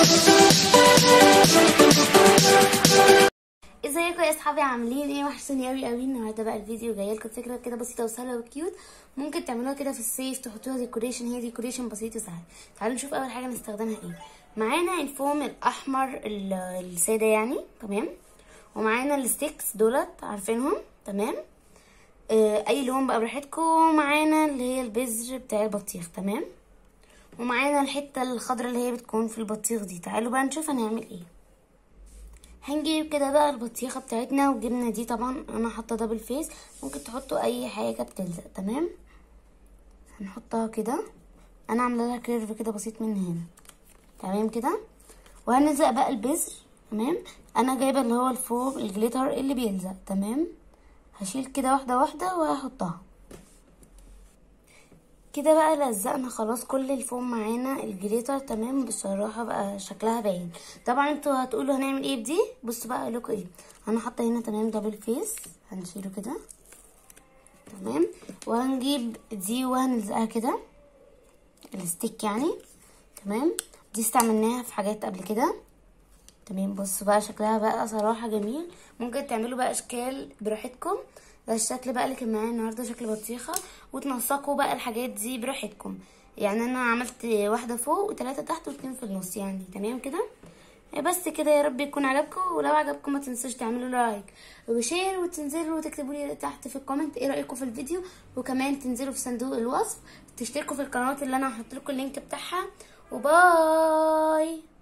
ازيكم يا اصحابي عاملين ايه وحشتوني قوي قوي النهارده بقى الفيديو جايه لكم فكره كده بسيطه وسهله وكيوت ممكن تعملوها كده في الصيف تحطوها ديكوريشن هي ديكوريشن بسيط وسهل تعالوا نشوف اول حاجه نستخدمها ايه معانا الفوم الاحمر ال- الساده يعني تمام ومعانا الستيكس دولت عارفينهم تمام آه اي لون بقى براحتكم ومعانا اللي هي البذر بتاع البطيخ تمام ومعانا الحته الخضراء اللي هي بتكون في البطيخ دي تعالوا بقى نشوف هنعمل ايه هنجيب كده بقى البطيخه بتاعتنا والجبنه دي طبعا انا حاطه دبل فيس ممكن تحطوا اي حاجه بتلزق تمام هنحطها كده انا عامله لها كيرف كده بسيط من هنا تمام كده وهنلزق بقى البذر تمام انا جايبه اللي هو الفوم الجليتر اللي بيلزق تمام هشيل كده واحده واحده وهحطها كده بقى لزقنا خلاص كل الفوم معانا الجليتر تمام بصراحه بقى شكلها باين طبعا انتوا هتقولوا هنعمل ايه بدي بصوا بقى اقول لكم ايه انا حاطه هنا تمام دبل فيس هنشيله كده تمام وهنجيب دي وهنلزقها كده الستيك يعني تمام دي استعملناها في حاجات قبل كده تمام بصوا بقى شكلها بقى صراحه جميل ممكن تعملوا بقى اشكال براحتكم ده الشكل بقى اللي كان معايا النهارده شكل بطيخه وتنسقوا بقى الحاجات دي براحتكم يعني انا عملت واحده فوق وثلاثه تحت واتنين في النص يعني تمام كده بس كده يا رب يكون عجبكم ولو عجبكم ما تنسوش تعملوا لايك وشير وتنزلوا وتكتبوا لي تحت في الكومنت ايه رايكم في الفيديو وكمان تنزلوا في صندوق الوصف تشتركوا في القنوات اللي انا هحط لكم اللينك بتاعها وباي